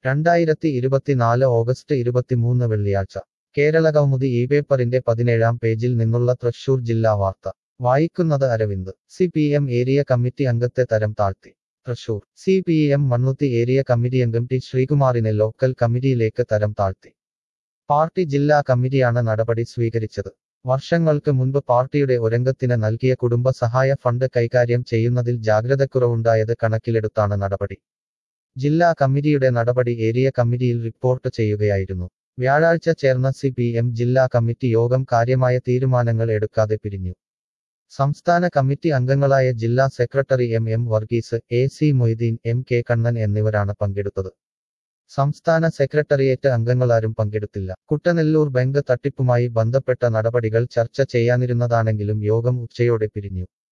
രണ്ടായിരത്തി ഇരുപത്തിനാല് ഓഗസ്റ്റ് ഇരുപത്തിമൂന്ന് വെള്ളിയാഴ്ച കേരള കൗമുദി ഈ പേപ്പറിന്റെ പതിനേഴാം പേജിൽ നിന്നുള്ള തൃശൂർ ജില്ലാ വാർത്ത വായിക്കുന്നത് Aravind C P M area committee അംഗത്തെ തരം താഴ്ത്തി Thrissur C P M Mannuthy area committee അംഗം ടി ശ്രീകുമാറിനെ ലോക്കൽ കമ്മിറ്റിയിലേക്ക് തരം താഴ്ത്തി പാർട്ടി ജില്ലാ കമ്മിറ്റിയാണ് നടപടി സ്വീകരിച്ചത് വർഷങ്ങൾക്ക് മുൻപ് പാർട്ടിയുടെ ഒരംഗത്തിന് നൽകിയ കുടുംബ സഹായ ഫണ്ട് കൈകാര്യം ചെയ്യുന്നതിൽ ജാഗ്രതക്കുറവുണ്ടായത് കണക്കിലെടുത്താണ് നടപടി ജില്ലാ കമ്മിറ്റിയുടെ നടപടി ഏരിയ കമ്മിറ്റിയിൽ റിപ്പോർട്ട് ചെയ്യുകയായിരുന്നു വ്യാഴാഴ്ച ചേർന്ന സി പി എം ജില്ലാ കമ്മിറ്റി യോഗം കാര്യമായ തീരുമാനങ്ങൾ എടുക്കാതെ പിരിഞ്ഞു സംസ്ഥാന കമ്മിറ്റി അംഗങ്ങളായ ജില്ലാ secretary M M Varghese A C Moideen M K Kannan എന്നിവരാണ് പങ്കെടുത്തത് സംസ്ഥാന സെക്രട്ടേറിയറ്റ് അംഗങ്ങളാരും പങ്കെടുത്തില്ല കുട്ടനെല്ലൂർ ബാങ്ക് തട്ടിപ്പുമായി ബന്ധപ്പെട്ട നടപടികൾ ചർച്ച ചെയ്യാനിരുന്നതാണെങ്കിലും യോഗം ഉച്ചയോടെ പിരിഞ്ഞു